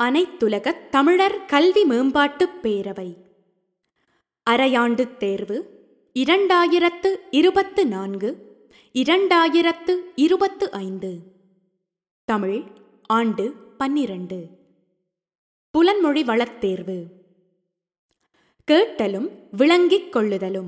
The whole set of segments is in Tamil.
அனைத்துலகத் தமிழர் கல்வி மேம்பாட்டுப் பேரவை அரையாண்டுத் தேர்வு இரண்டாயிரத்து இருபத்து நான்கு இரண்டாயிரத்து இருபத்து ஐந்து தமிழ் ஆண்டு பன்னிரண்டு புலன்மொழி வளத் தேர்வு கேட்டலும் விளங்கிக் கொள்ளுதலும்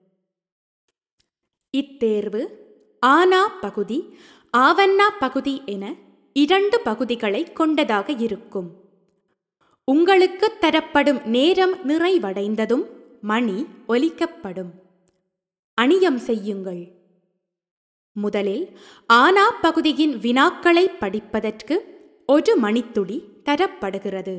இத்தேர்வு ஆனா பகுதி ஆவன்னா பகுதி என இரண்டு பகுதிகளை கொண்டதாக இருக்கும் உங்களுக்கு தரப்படும் நேரம் நிறைவடைந்ததும் மணி ஒலிக்கப்படும் அணியம் செய்யுங்கள் முதலில் ஆனா பகுதியின் வினாக்களை படிப்பதற்கு ஒரு மணித்துளி தரப்படுகிறது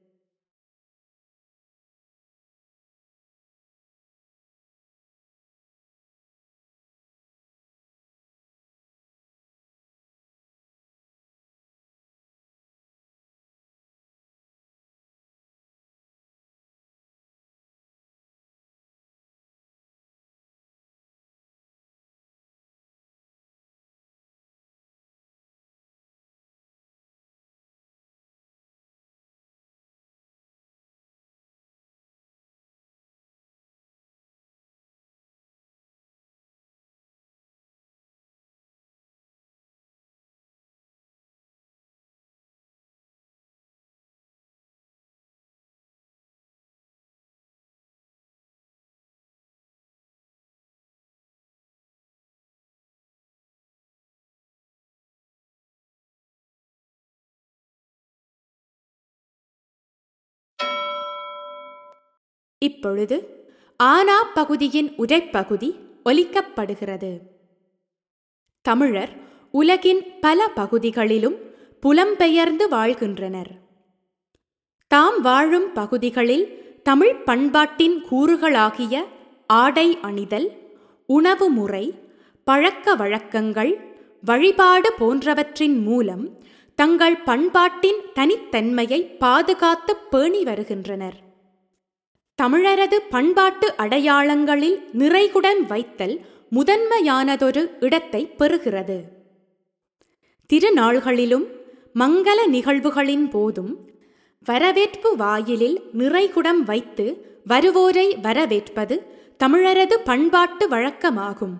இப்பொழுது ஆனா பகுதியின் உரைப்பகுதி ஒலிக்கப்படுகிறது தமிழர் உலகின் பல பகுதிகளிலும் புலம்பெயர்ந்து வாழ்கின்றனர் தாம் வாழும் பகுதிகளில் தமிழ் பண்பாட்டின் கூறுகளாகிய ஆடை அணிதல் உணவு முறை பழக்க வழக்கங்கள் வழிபாடு போன்றவற்றின் மூலம் தங்கள் பண்பாட்டின் தனித்தன்மையை பாதுகாத்து பேணி வருகின்றனர் தமிழரது பண்பாட்டு அடையாளங்களில் நிறைகுடன் வைத்தல் முதன்மையானதொரு இடத்தை பெறுகிறது திருநாள்களிலும் மங்கள நிகழ்வுகளின் போதும் வரவேற்பு வாயிலில் நிறைகுடம் வைத்து வருவோரை வரவேற்பது தமிழரது பண்பாட்டு வழக்கமாகும்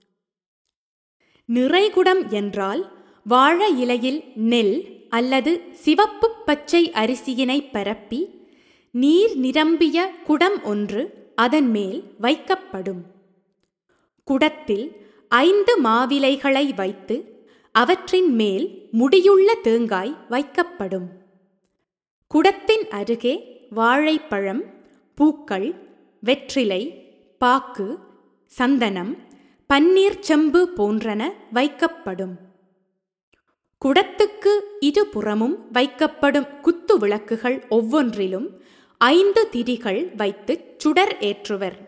நிறைகுடம் என்றால் வாழ இலையில் நெல் அல்லது சிவப்பு பச்சை அரிசியினை பரப்பி நீர் நிரம்பிய குடம் ஒன்று அதன் மேல் வைக்கப்படும் குடத்தில் ஐந்து மாவிலைகளை வைத்து அவற்றின் மேல் முடியுள்ள தேங்காய் வைக்கப்படும் குடத்தின் அருகே வாழைப்பழம் பூக்கள் வெற்றிலை பாக்கு சந்தனம் பன்னீர் செம்பு போன்றன வைக்கப்படும் குடத்துக்கு இருபுறமும் வைக்கப்படும் குத்து விளக்குகள் ஒவ்வொன்றிலும் ஐந்து திரிகள் வைத்து சுடர் ஏற்றுவர்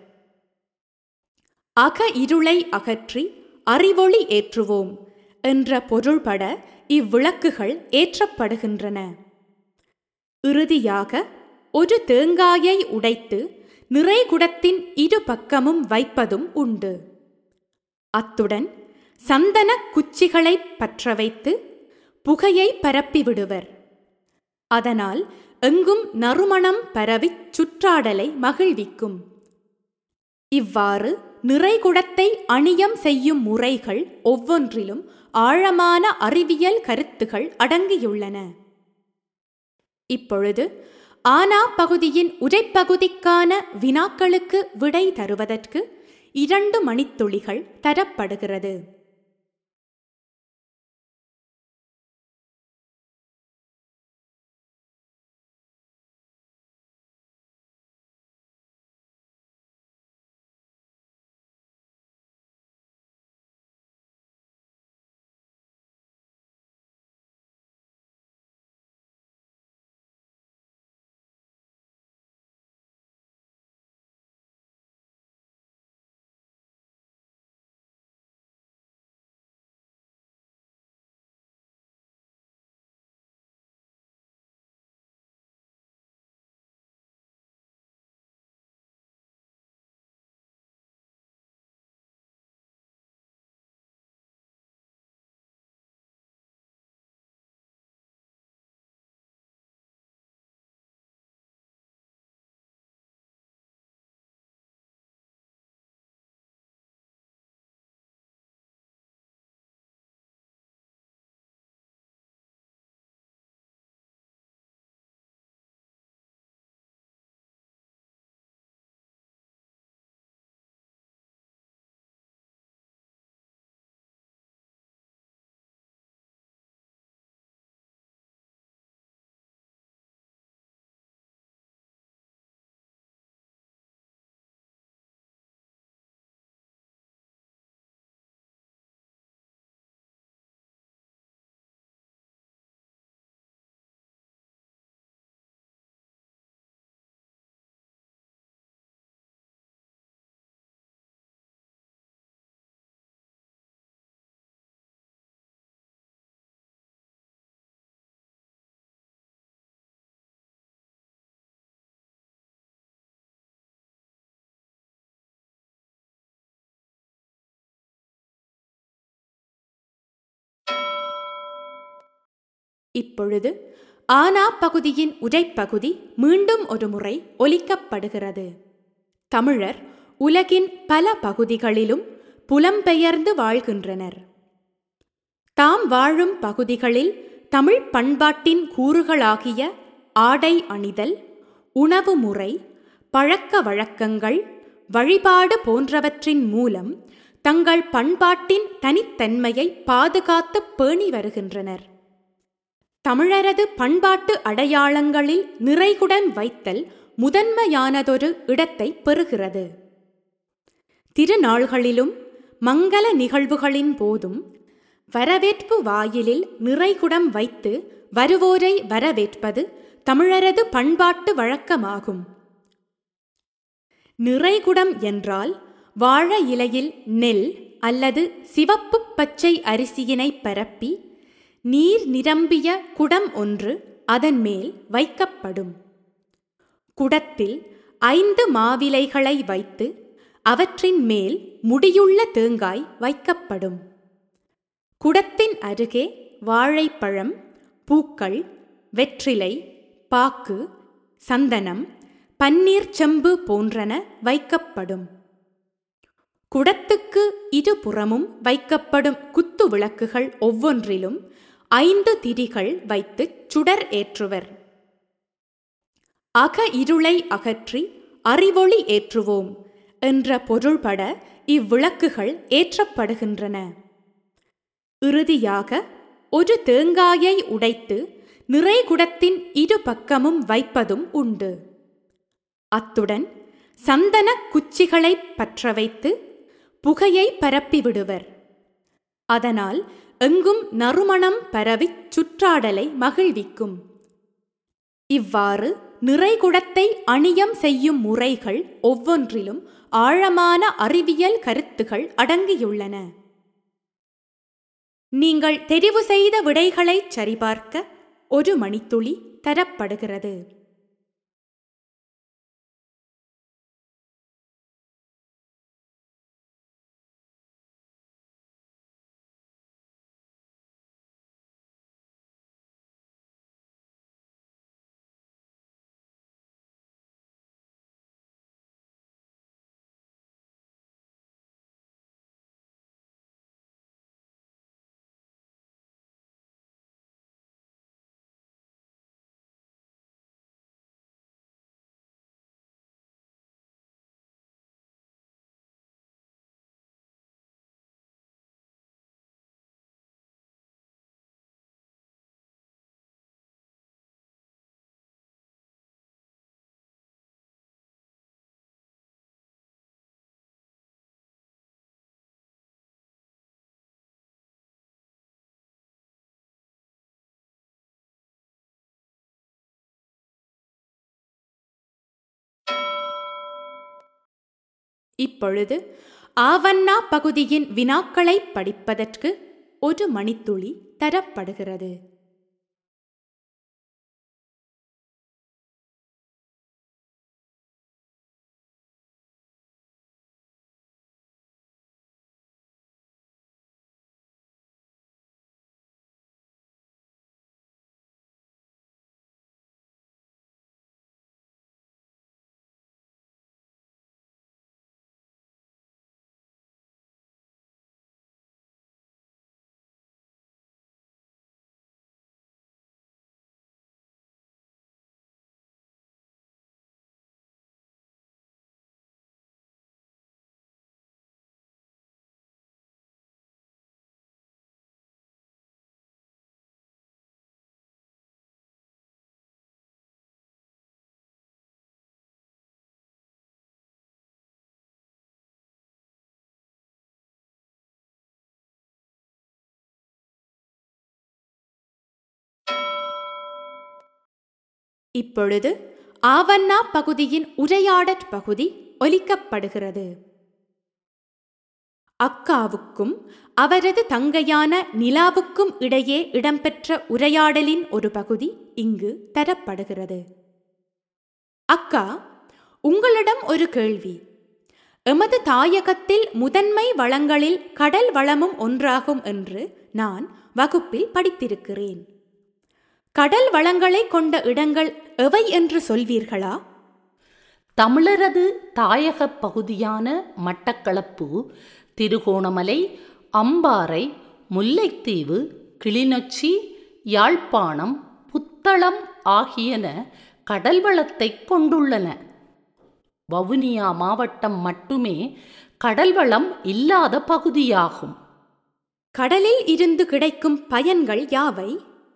அக இருளை அகற்றி அறிவொளி ஏற்றுவோம் என்ற பொருள்பட இவ்விளக்குகள் ஏற்றப்படுகின்றன இறுதியாக ஒரு தேங்காயை உடைத்து நிறைகுடத்தின் இரு பக்கமும் வைப்பதும் உண்டு அத்துடன் சந்தன குச்சிகளை பற்ற வைத்து புகையை பரப்பிவிடுவர் அதனால் எங்கும் நறுமணம் பரவிச் சுற்றாடலை மகிழ்விக்கும் இவ்வாறு நிறைகுடத்தை அணியம் செய்யும் முறைகள் ஒவ்வொன்றிலும் ஆழமான அறிவியல் கருத்துகள் அடங்கியுள்ளன இப்பொழுது ஆனா பகுதியின் உரைப்பகுதிக்கான வினாக்களுக்கு விடை தருவதற்கு இரண்டு மணித்துளிகள் தரப்படுகிறது இப்பொழுது ஆனா பகுதியின் உரைப்பகுதி மீண்டும் ஒரு முறை ஒலிக்கப்படுகிறது தமிழர் உலகின் பல பகுதிகளிலும் புலம்பெயர்ந்து வாழ்கின்றனர் தாம் வாழும் பகுதிகளில் தமிழ் பண்பாட்டின் கூறுகளாகிய ஆடை அணிதல் உணவு முறை பழக்க வழக்கங்கள் வழிபாடு போன்றவற்றின் மூலம் தங்கள் பண்பாட்டின் தனித்தன்மையை பாதுகாத்து பேணி வருகின்றனர் தமிழரது பண்பாட்டு அடையாளங்களில் நிறைகுடன் வைத்தல் முதன்மையானதொரு இடத்தை பெறுகிறது திருநாள்களிலும் மங்கள நிகழ்வுகளின் போதும் வரவேற்பு வாயிலில் நிறைகுடம் வைத்து வருவோரை வரவேற்பது தமிழரது பண்பாட்டு வழக்கமாகும் நிறைகுடம் என்றால் வாழ இலையில் நெல் அல்லது சிவப்பு பச்சை அரிசியினை பரப்பி நீர் நிரம்பிய குடம் ஒன்று அதன் மேல் வைக்கப்படும் குடத்தில் ஐந்து மாவிலைகளை வைத்து அவற்றின் மேல் முடியுள்ள தேங்காய் வைக்கப்படும் குடத்தின் அருகே வாழைப்பழம் பூக்கள் வெற்றிலை பாக்கு சந்தனம் பன்னீர் செம்பு போன்றன வைக்கப்படும் குடத்துக்கு இருபுறமும் வைக்கப்படும் குத்து விளக்குகள் ஒவ்வொன்றிலும் ஐந்து திரிகள் வைத்து சுடர் ஏற்றுவர் அக இருளை அகற்றி அறிவொளி ஏற்றுவோம் என்ற பொருள்பட இவ்விளக்குகள் ஏற்றப்படுகின்றன இறுதியாக ஒரு தேங்காயை உடைத்து நிறைகுடத்தின் இரு பக்கமும் வைப்பதும் உண்டு அத்துடன் சந்தன குச்சிகளை பற்ற வைத்து புகையை பரப்பிவிடுவர் அதனால் எங்கும் நறுமணம் பரவிச் சுற்றாடலை மகிழ்விக்கும் இவ்வாறு நிறைகுடத்தை அணியம் செய்யும் முறைகள் ஒவ்வொன்றிலும் ஆழமான அறிவியல் கருத்துகள் அடங்கியுள்ளன நீங்கள் தெரிவு செய்த விடைகளை சரிபார்க்க ஒரு மணித்துளி தரப்படுகிறது இப்பொழுது ஆவண்ணா பகுதியின் வினாக்களை படிப்பதற்கு ஒரு மணித்துளி தரப்படுகிறது இப்பொழுது ஆவண்ணா பகுதியின் உரையாடற் பகுதி ஒலிக்கப்படுகிறது அக்காவுக்கும் அவரது தங்கையான நிலாவுக்கும் இடையே இடம்பெற்ற உரையாடலின் ஒரு பகுதி இங்கு தரப்படுகிறது அக்கா உங்களிடம் ஒரு கேள்வி எமது தாயகத்தில் முதன்மை வளங்களில் கடல் வளமும் ஒன்றாகும் என்று நான் வகுப்பில் படித்திருக்கிறேன் கடல் வளங்களை கொண்ட இடங்கள் எவை என்று சொல்வீர்களா தமிழரது தாயகப் பகுதியான மட்டக்களப்பு திருகோணமலை அம்பாறை முல்லைத்தீவு கிளிநொச்சி யாழ்ப்பாணம் புத்தளம் ஆகியன கடல் வளத்தைக் கொண்டுள்ளன வவுனியா மாவட்டம் மட்டுமே கடல் வளம் இல்லாத பகுதியாகும் கடலில் இருந்து கிடைக்கும் பயன்கள் யாவை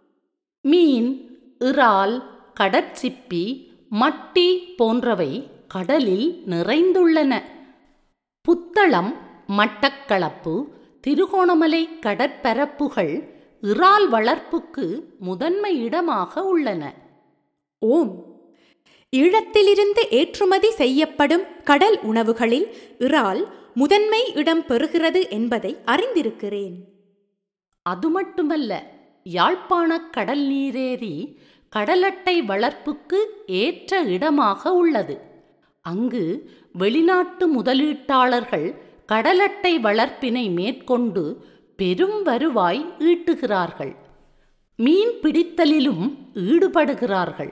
மீன் இறால் கடற்சிப்பி மட்டி போன்றவை கடலில் நிறைந்துள்ளன புத்தளம் மட்டக்களப்பு திருகோணமலை கடற்பரப்புகள் இறால் வளர்ப்புக்கு முதன்மை இடமாக உள்ளன ஓம் ஈழத்திலிருந்து ஏற்றுமதி செய்யப்படும் கடல் உணவுகளில் இறால் முதன்மை இடம் பெறுகிறது என்பதை அறிந்திருக்கிறேன் அது மட்டுமல்ல யாழ்ப்பாண கடல் நீரேரி கடலட்டை வளர்ப்புக்கு ஏற்ற இடமாக உள்ளது அங்கு வெளிநாட்டு முதலீட்டாளர்கள் கடலட்டை வளர்ப்பினை மேற்கொண்டு பெரும் வருவாய் ஈட்டுகிறார்கள் மீன் பிடித்தலிலும் ஈடுபடுகிறார்கள்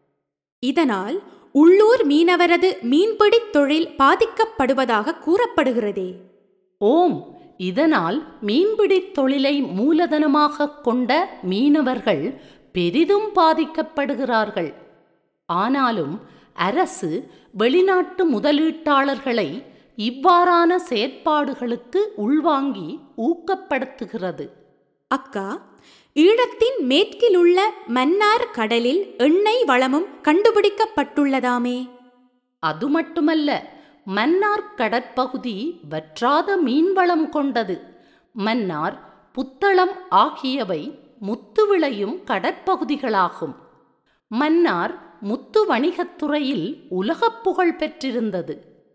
இதனால் உள்ளூர் மீனவரது மீன்பிடித் தொழில் பாதிக்கப்படுவதாக கூறப்படுகிறதே ஓம் இதனால் மீன்பிடித் தொழிலை மூலதனமாக கொண்ட மீனவர்கள் பெரிதும் பாதிக்கப்படுகிறார்கள் ஆனாலும் அரசு வெளிநாட்டு முதலீட்டாளர்களை இவ்வாறான செயற்பாடுகளுக்கு உள்வாங்கி ஊக்கப்படுத்துகிறது அக்கா ஈழத்தின் மேற்கிலுள்ள மன்னார் கடலில் எண்ணெய் வளமும் கண்டுபிடிக்கப்பட்டுள்ளதாமே அது மட்டுமல்ல மன்னார் கடற்பகுதி வற்றாத மீன்வளம் கொண்டது மன்னார் புத்தளம் ஆகியவை முத்து விளையும் கடற்பகுதிகளாகும் மன்னார் முத்து வணிகத் துறையில் உலகப் புகழ் பெற்றிருந்தது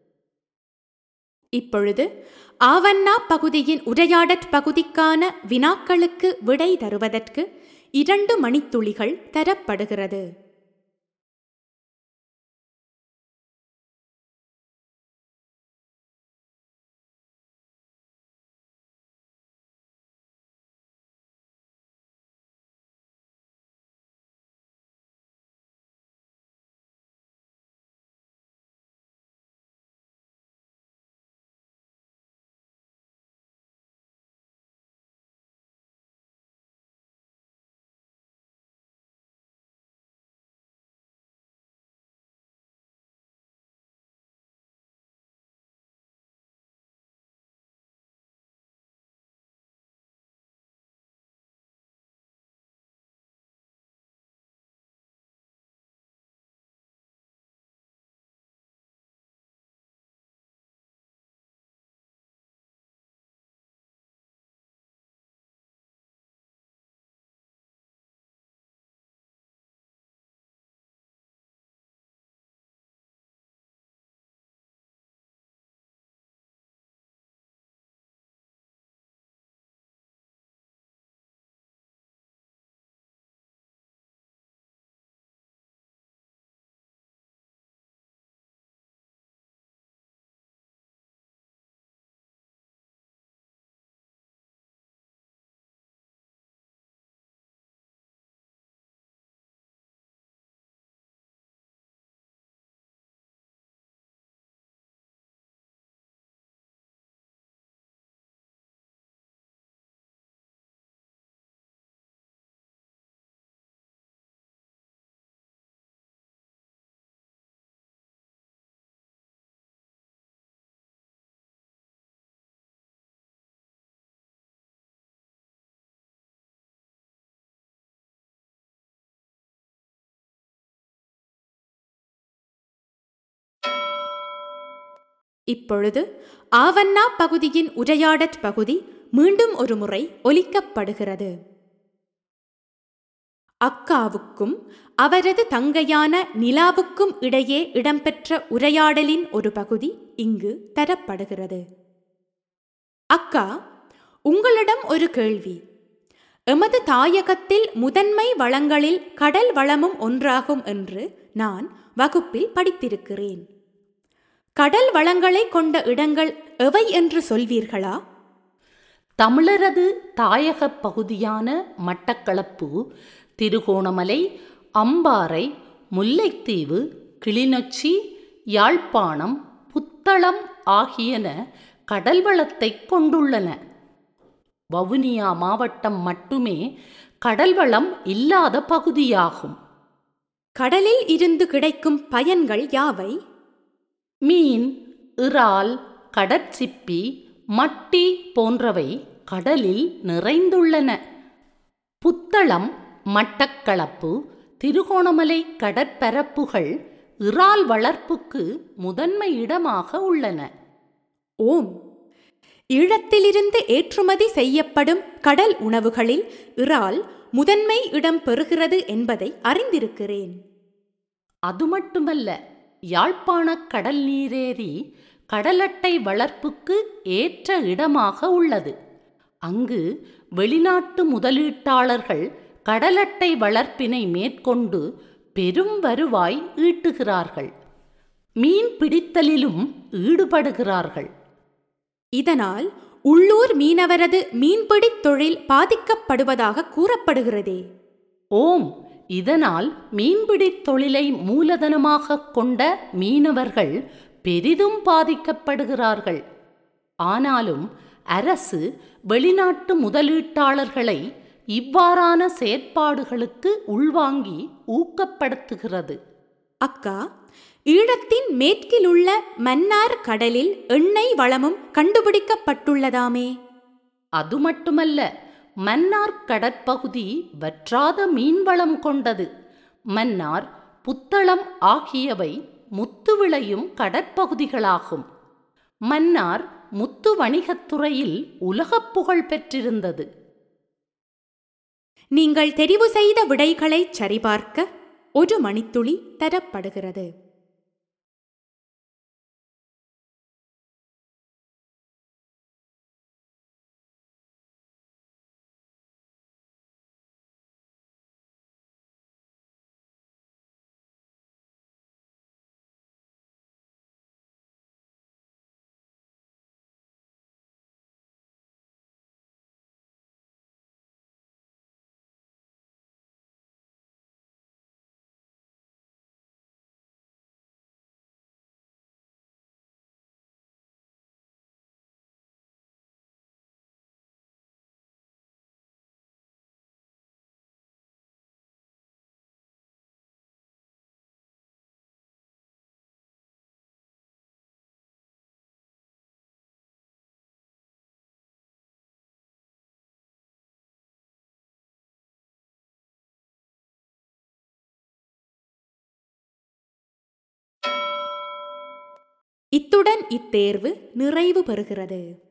இப்பொழுது ஆவண்ணா பகுதியின் உரையாடற் பகுதிக்கான வினாக்களுக்கு விடை தருவதற்கு இரண்டு மணித்துளிகள் தரப்படுகிறது இப்பொழுது ஆவண்ணா பகுதியின் உரையாடற் பகுதி மீண்டும் ஒரு முறை ஒலிக்கப்படுகிறது அக்காவுக்கும் அவரது தங்கையான நிலாவுக்கும் இடையே இடம்பெற்ற உரையாடலின் ஒரு பகுதி இங்கு தரப்படுகிறது அக்கா உங்களிடம் ஒரு கேள்வி எமது தாயகத்தில் முதன்மை வளங்களில் கடல் வளமும் ஒன்றாகும் என்று நான் வகுப்பில் படித்திருக்கிறேன் கடல் வளங்களை கொண்ட இடங்கள் எவை என்று சொல்வீர்களா தமிழரது தாயகப் பகுதியான மட்டக்களப்பு திருகோணமலை அம்பாறை முல்லைத்தீவு கிளிநொச்சி யாழ்ப்பாணம் புத்தளம் ஆகியன கடல் வளத்தை கொண்டுள்ளன வவுனியா மாவட்டம் மட்டுமே கடல் வளம் இல்லாத பகுதியாகும் கடலில் இருந்து கிடைக்கும் பயன்கள் யாவை மீன் இறால் கடற்சிப்பி மட்டி போன்றவை கடலில் நிறைந்துள்ளன புத்தளம் மட்டக்களப்பு திருகோணமலை கடற்பரப்புகள் இறால் வளர்ப்புக்கு முதன்மை இடமாக உள்ளன ஓம் ஈழத்திலிருந்து ஏற்றுமதி செய்யப்படும் கடல் உணவுகளில் இறால் முதன்மை இடம் பெறுகிறது என்பதை அறிந்திருக்கிறேன் அது மட்டுமல்ல யாழ்ப்பாண கடல் நீரேரி கடலட்டை வளர்ப்புக்கு ஏற்ற இடமாக உள்ளது அங்கு வெளிநாட்டு முதலீட்டாளர்கள் கடலட்டை வளர்ப்பினை மேற்கொண்டு பெரும் வருவாய் ஈட்டுகிறார்கள் மீன் பிடித்தலிலும் ஈடுபடுகிறார்கள் இதனால் உள்ளூர் மீனவரது மீன்பிடித் தொழில் பாதிக்கப்படுவதாக கூறப்படுகிறதே ஓம் இதனால் மீன்பிடித் தொழிலை மூலதனமாக கொண்ட மீனவர்கள் பெரிதும் பாதிக்கப்படுகிறார்கள் ஆனாலும் அரசு வெளிநாட்டு முதலீட்டாளர்களை இவ்வாறான செயற்பாடுகளுக்கு உள்வாங்கி ஊக்கப்படுத்துகிறது அக்கா ஈழத்தின் மேற்கிலுள்ள மன்னார் கடலில் எண்ணெய் வளமும் கண்டுபிடிக்கப்பட்டுள்ளதாமே அது மட்டுமல்ல மன்னார் கடற்பகுதி வற்றாத மீன்வளம் கொண்டது மன்னார் புத்தளம் ஆகியவை முத்து விளையும் கடற்பகுதிகளாகும் மன்னார் முத்து வணிகத்துறையில் உலகப் புகழ் பெற்றிருந்தது நீங்கள் தெரிவு செய்த விடைகளை சரிபார்க்க ஒரு மணித்துளி தரப்படுகிறது இத்துடன் இத்தேர்வு நிறைவு பெறுகிறது